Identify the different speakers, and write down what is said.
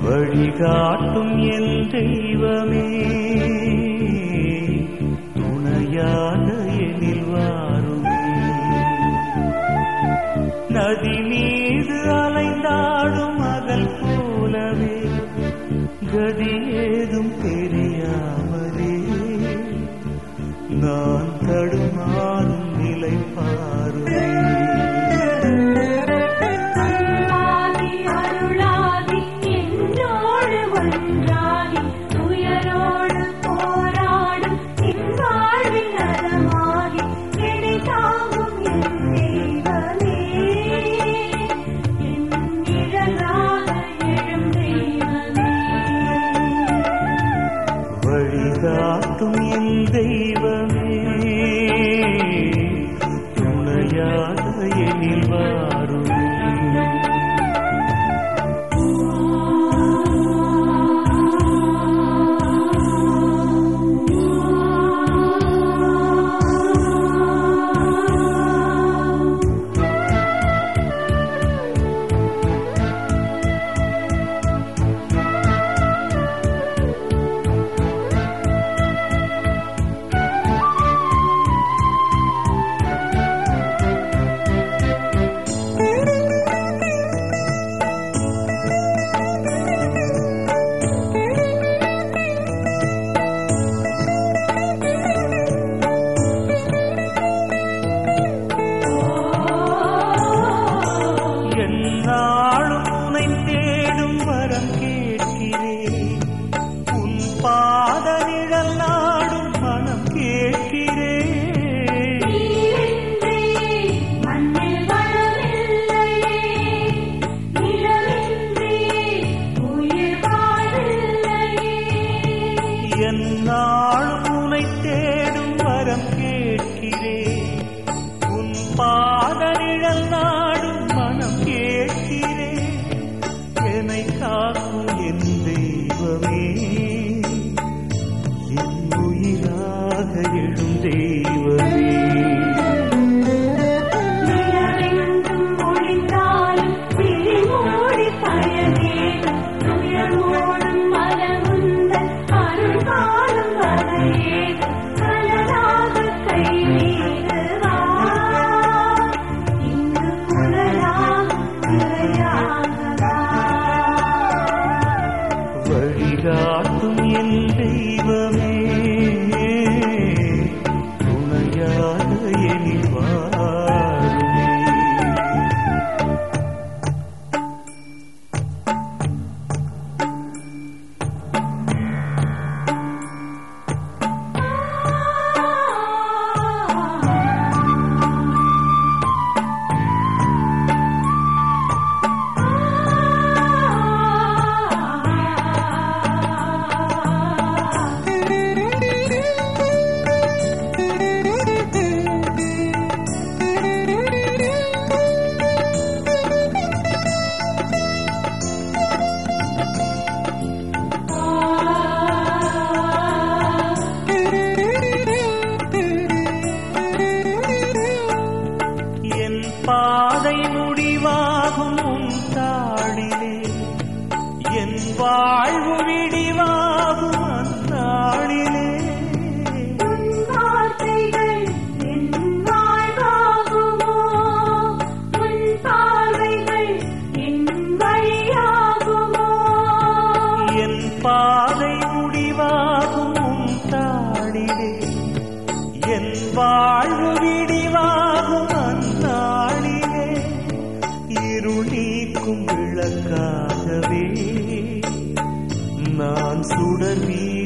Speaker 1: வழிகாட்டும் என் தெய்வமே துணையாக எனில் வாருமே நதி மீது அலைந்தாடும் மகள் போலவே கதி ஏதும் தெரியாமலே நான் தடுமாறும் நிலை பாருமே
Speaker 2: அருளாகி அருளாகி என்னோடு ஒன்றாகி துயரோடு போராடும் என் வாழ்வின் நலமாகி என்னை தாங்கும் என் தெய்வமே என் நிழலாக எழும் தெய்வமே
Speaker 1: வழிகாட்டும் என் தெய்வமே துணையாக எனில் வாருமே என்னாலும் உனை தேடும் வரம் கேட்கிறேன் உன் பாத நிழல் நாடும் மனம் கேட்கிறேன்
Speaker 2: நீரின்றி மண்ணில் வளமில்லையே நிலமின்றி உயிர் வாழில்லையே
Speaker 1: என்னாலும் உனை தேடும் வரம் கேட்கிறேன் உன் பாத நிழல் நாடும் மனம் கேட்கிறேன் என்னை காக்கும் என் தெய்வமே என் உயிராக எழும் தெய்வமே
Speaker 2: நிலவெங்கும் ஒளிந்தாலும் விழி மூடி பயனேதும் துயர் மூடும் மனமுந்தன் அருள் காணும் வரையேதும் கனலாக கை நீடுவா இங்கு புனலாகும் திரையாகவா
Speaker 1: வழிகாட்டும் என் தெய்வமே துணையாக எனில் வாருமே என் பாதை முடிவாகும் உன் தாளிலே என் வாழ்வு விடிவாகும் அந்நாளிலே
Speaker 2: உன் வார்த்தைகள் என் வாழ்வாகுமோ உன் பார்வைகள் என் வழியாகுமோ
Speaker 1: என் பாதை முடிவாகும் உன் தாளிலே என் வாழ்வு விடிவாகும் அந்நாளிலே இருள் நீக்கும் விளக்காகவே நான் சுடர் வீ